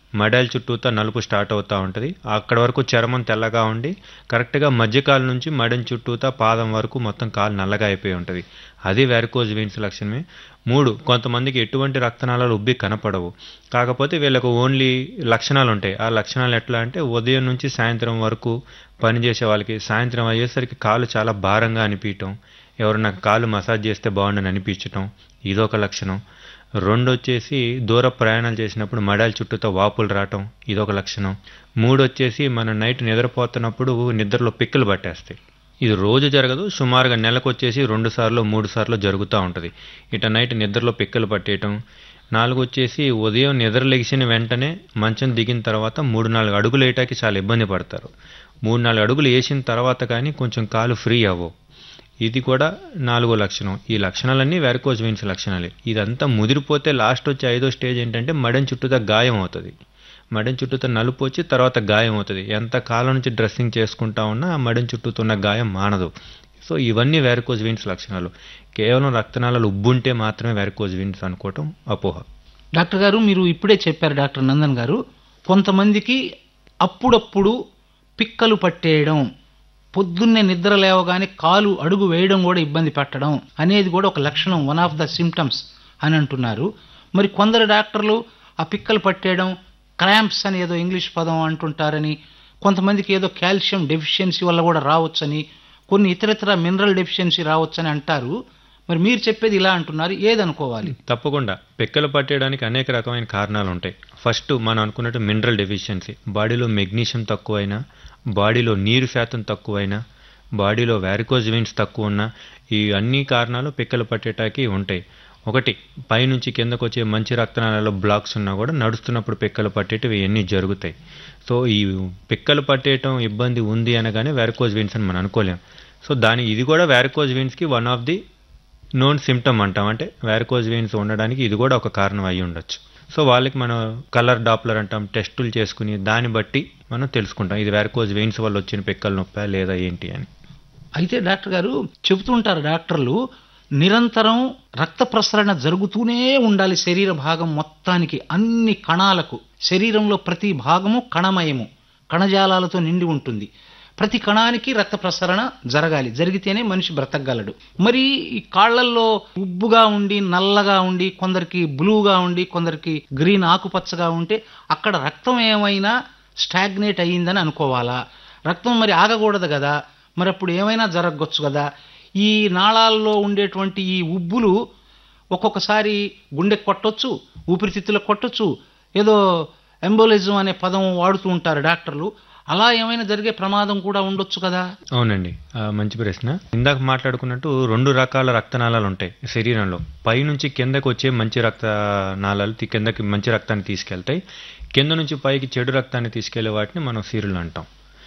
మడాయిల చుట్టూతా నలుపు స్టార్ట్ అవుతూ ఉంటుంది అక్కడ వరకు చర్మం తెల్లగా ఉండి కరెక్ట్గా మధ్యకాలు నుంచి మడెం చుట్టూతా పాదం వరకు మొత్తం కాలు నల్లగా అయిపోయి ఉంటుంది అది వ్యారికోజ్ వెయిన్స్ లక్షణమే మూడు కొంతమందికి ఎటువంటి రక్తనాళాలు ఉబ్బి కనపడవు కాకపోతే వీళ్ళకు ఓన్లీ లక్షణాలు ఉంటాయి ఆ లక్షణాలు ఎట్లా అంటే ఉదయం నుంచి సాయంత్రం వరకు పనిచేసే వాళ్ళకి సాయంత్రం అయ్యేసరికి కాలు చాలా భారంగా అనిపించటం ఎవరన్నా కాలు మసాజ్ చేస్తే బాగుండని అనిపించటం ఇదొక లక్షణం రెండు వచ్చేసి దూర ప్రయాణాలు చేసినప్పుడు మడాయిల చుట్టూతో వాపులు రావటం ఇదొక లక్షణం మూడు వచ్చేసి మనం నైట్ నిద్రపోతున్నప్పుడు నిద్రలో పిక్కలు పట్టేస్తాయి ఇది రోజు జరగదు సుమారుగా నెలకు వచ్చేసి రెండు సార్లు మూడు సార్లు జరుగుతూ ఉంటుంది ఇట నైట్ నిద్రలో పిక్కలు పట్టేయటం నాలుగు వచ్చేసి ఉదయం నిద్ర లెగిసిన వెంటనే మంచం దిగిన తర్వాత మూడు నాలుగు అడుగులు వేయటానికి చాలా ఇబ్బంది పడతారు మూడు నాలుగు అడుగులు వేసిన తర్వాత కానీ కొంచెం కాలు ఫ్రీ అవ్వవు ఇది కూడా నాలుగో లక్షణం ఈ లక్షణాలన్నీ వ్యారికోజ్ వెయిన్స్ లక్షణాలే ఇదంతా ముదిరిపోతే లాస్ట్ వచ్చే ఐదో స్టేజ్ ఏంటంటే మడెం చుట్టూతా గాయం అవుతుంది మడెం చుట్టూతో నలుపు వచ్చి తర్వాత గాయం అవుతుంది ఎంత కాలం నుంచి డ్రెస్సింగ్ చేసుకుంటా ఉన్నా ఆ మడెం చుట్టూతో ఉన్న గాయం మానదు సో ఇవన్నీ వ్యారికోజ్ వెయిన్స్ లక్షణాలు కేవలం రక్తనాళాలు ఉబ్బుంటే మాత్రమే వ్యారికోజ్ వెయిన్స్ అనుకోవటం అపోహ డాక్టర్ గారు మీరు ఇప్పుడే చెప్పారు డాక్టర్ నందన్ గారు కొంతమందికి అప్పుడప్పుడు పిక్కలు పట్టేయడం పొద్దున్నే నిద్ర లేవగానే కాలు అడుగు వేయడం కూడా ఇబ్బంది పెట్టడం అనేది కూడా ఒక లక్షణం వన్ ఆఫ్ ద సిమ్టమ్స్ అని అంటున్నారు మరి కొందరు డాక్టర్లు ఆ పిక్కలు పట్టేయడం క్రాంప్స్ అని ఏదో ఇంగ్లీష్ పదం అంటుంటారని కొంతమందికి ఏదో కాల్షియం డెఫిషియన్సీ వల్ల కూడా రావచ్చని కొన్ని ఇతరితర మినరల్ డెఫిషియన్సీ రావచ్చని అంటారు మరి మీరు చెప్పేది ఇలా అంటున్నారు ఏదనుకోవాలి తప్పకుండా పిక్కలు పట్టేయడానికి అనేక రకమైన కారణాలు ఉంటాయి ఫస్ట్ మనం అనుకున్నట్టు మినరల్ డెఫిషియన్సీ బాడీలో మెగ్నీషియం తక్కువైనా బాడీలో నీరు శాతం తక్కువైనా బాడీలో వ్యారికోజ్ వెయిన్స్ తక్కువ ఉన్నా ఈ అన్ని కారణాలు పిక్కలు పట్టేటానికి ఉంటాయి ఒకటి పైనుంచి కిందకు వచ్చే మంచి రక్తనాళాల్లో బ్లాక్స్ ఉన్నా కూడా నడుస్తున్నప్పుడు పిక్కలు పట్టేటివి ఇవన్నీ జరుగుతాయి సో ఈ పిక్కలు పట్టేయటం ఇబ్బంది ఉంది అనగానే వ్యారికోజ్ వెయిన్స్ అని మనం అనుకోలేం సో దాని ఇది కూడా వ్యారికోజ్ వెయిన్స్కి one of the known symptom అంటాం అంటే వ్యారికోజ్ వెయిన్స్ ఉండడానికి ఇది కూడా ఒక కారణం అయి ఉండొచ్చు సో వాళ్ళకి మనం కలర్ డాప్లర్ అంటాం టెస్టులు చేసుకుని దాన్ని బట్టి మనం తెలుసుకుంటాం ఇది వ్యారికోజ్ వెయిన్స్ వల్ల వచ్చిన పిక్కల నొప్పా లేదా ఏంటి అని అయితే డాక్టర్ గారు చెబుతుంటారు డాక్టర్లు నిరంతరం రక్త ప్రసరణ జరుగుతూనే ఉండాలి శరీర భాగం మొత్తానికి అన్ని కణాలకు శరీరంలో ప్రతి భాగము కణమయము కణజాలాలతో నిండి ఉంటుంది ప్రతి కణానికి రక్త ప్రసరణ జరగాలి జరిగితేనే మనిషి బ్రతకగలడు మరి ఈ కాళ్లల్లో ఉబ్బుగా ఉండి నల్లగా ఉండి కొందరికి బ్లూగా ఉండి కొందరికి గ్రీన్ ఆకుపచ్చగా ఉంటే అక్కడ రక్తం ఏమైనా స్టాగ్నేట్ అయ్యిందని అనుకోవాలా రక్తం మరి ఆగకూడదు కదా మరి అప్పుడు ఏమైనా జరగవచ్చు కదా ఈ నాళాల్లో ఉండేటువంటి ఈ ఉబ్బులు ఒక్కొక్కసారి గుండెకి కొట్టొచ్చు ఊపిరితిత్తులకు కొట్టొచ్చు ఏదో ఎంబోలిజం అనే పదం వాడుతూ ఉంటారు డాక్టర్లు అలా ఏమైనా జరిగే ప్రమాదం కూడా ఉండొచ్చు కదా అవునండి ఆ, మంచి ప్రశ్న ఇందాక మాట్లాడుకున్నట్టు రెండు రకాల రక్తనాళాలు ఉంటాయి శరీరంలో పైనుంచి కిందకు వచ్చే మంచి రక్తనాళాలు తి- కిందకి మంచి రక్తాన్ని తీసుకెళ్తాయి కింద నుంచి పైకి చెడు రక్తాన్ని తీసుకెళ్లే వాటిని మనం సీరులు అంటాం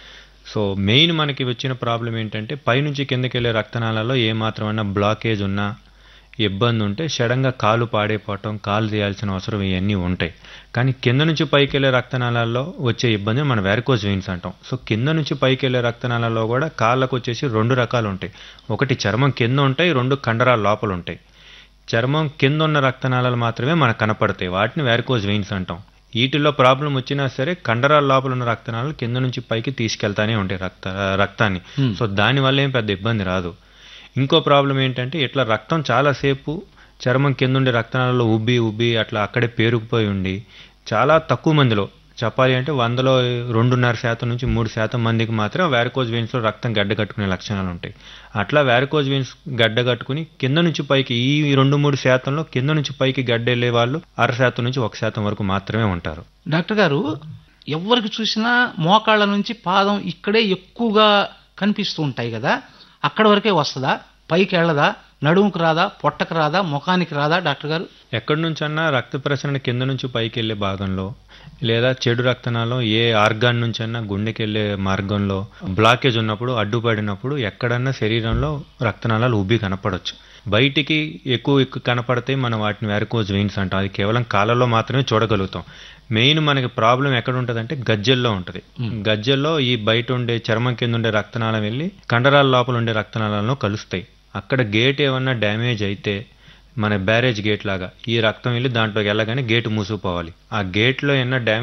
సో మెయిన్ మనకి వచ్చిన ప్రాబ్లం ఏంటంటే పైనుంచి కిందకి వెళ్ళే రక్తనాళాల్లో ఏమాత్రమైనా బ్లాకేజ్ ఉన్నా ఇబ్బంది ఉంటే సడన్గా కాలు పాడైపోవటం కాలు తీయాల్సిన అవసరం ఇవన్నీ ఉంటాయి కానీ కింద నుంచి పైకి వెళ్ళే రక్తనాళాల్లో వచ్చే ఇబ్బంది మనం వ్యారికోజ్ వెయిన్స్ అంటాం సో కింద నుంచి పైకి వెళ్ళే రక్తనాళాల్లో కూడా కాళ్ళకు వచ్చేసి రెండు రకాలు ఉంటాయి ఒకటి చర్మం కింద ఉంటాయి రెండు కండరాల లోపల ఉంటాయి చర్మం కింద ఉన్న రక్తనాళాలు మాత్రమే మనకు కనపడతాయి వాటిని వ్యారికోజ్ వెయిన్స్ అంటాం వీటిల్లో ప్రాబ్లం వచ్చినా సరే కండరాల లోపల ఉన్న రక్తనాళాలు కింద నుంచి పైకి తీసుకెళ్తానే ఉంటాయి రక్త రక్తాన్ని Hmm. సో దానివల్ల ఏం పెద్ద ఇబ్బంది రాదు ఇంకో ప్రాబ్లం ఏంటంటే ఇట్లా రక్తం చాలాసేపు చర్మం కింద ఉండే రక్తనాళాల్లో ఉబ్బి ఉబ్బి అట్లా అక్కడే పేరుకుపోయి ఉండి చాలా తక్కువ మందిలో చెప్పాలి అంటే వందలో రెండున్నర శాతం నుంచి మూడు శాతం మందికి మాత్రం వ్యారికోజ్ వెయిన్స్లో రక్తం గడ్డ కట్టుకునే లక్షణాలు ఉంటాయి అట్లా వ్యారికోజ్ వెయిన్స్ గడ్డ కట్టుకుని కింద నుంచి పైకి ఈ రెండు మూడు శాతంలో కింద నుంచి పైకి గడ్డ వెళ్ళే వాళ్ళు అర శాతం నుంచి ఒక శాతం వరకు మాత్రమే ఉంటారు డాక్టర్ గారు ఎవరికి చూసినా మోకాళ్ళ నుంచి పాదం ఇక్కడే ఎక్కువగా కనిపిస్తూ ఉంటాయి కదా అక్కడ వరకే వస్తుందా పైకి వెళ్ళదా నడుముకు రాదా పొట్టకు రాదా ముఖానికి రాదా డాక్టర్ గారు ఎక్కడి నుంచన్నా రక్త ప్రసరణ కింద నుంచి పైకి వెళ్ళే భాగంలో లేదా చెడు రక్తనాళం ఏ ఆర్గాన్ నుంచన్నా గుండెకి వెళ్ళే మార్గంలో బ్లాకేజ్ ఉన్నప్పుడు అడ్డుపడినప్పుడు ఎక్కడన్నా శరీరంలో రక్తనాళాలు ఉబ్బి కనపడవచ్చు బయటికి ఎక్కువ ఎక్కువ కనపడితే మనం వాటిని వ్యారికోజ్ వెయిన్స్ అంటాం అది కేవలం కాళ్ళలో మాత్రమే చూడగలుగుతాం మెయిన్ మనకి ప్రాబ్లం ఎక్కడ ఉంటుందంటే గజ్జల్లో ఉంటుంది గజ్జల్లో ఈ బయట ఉండే చర్మం కింద ఉండే రక్తనాళం వెళ్ళి కండరాల లోపల ఉండే రక్తనాళాలను కలుస్తాయి అక్కడ గేట్ ఏమన్నా డ్యామేజ్ అయితే మన బ్యారేజ్ గేట్ లాగా ఈ రక్తం వెళ్ళి దాంట్లోకి వెళ్ళగానే గేట్ మూసుకుపోవాలి ఆ గేట్లో ఏమన్నా డ్యామేజ్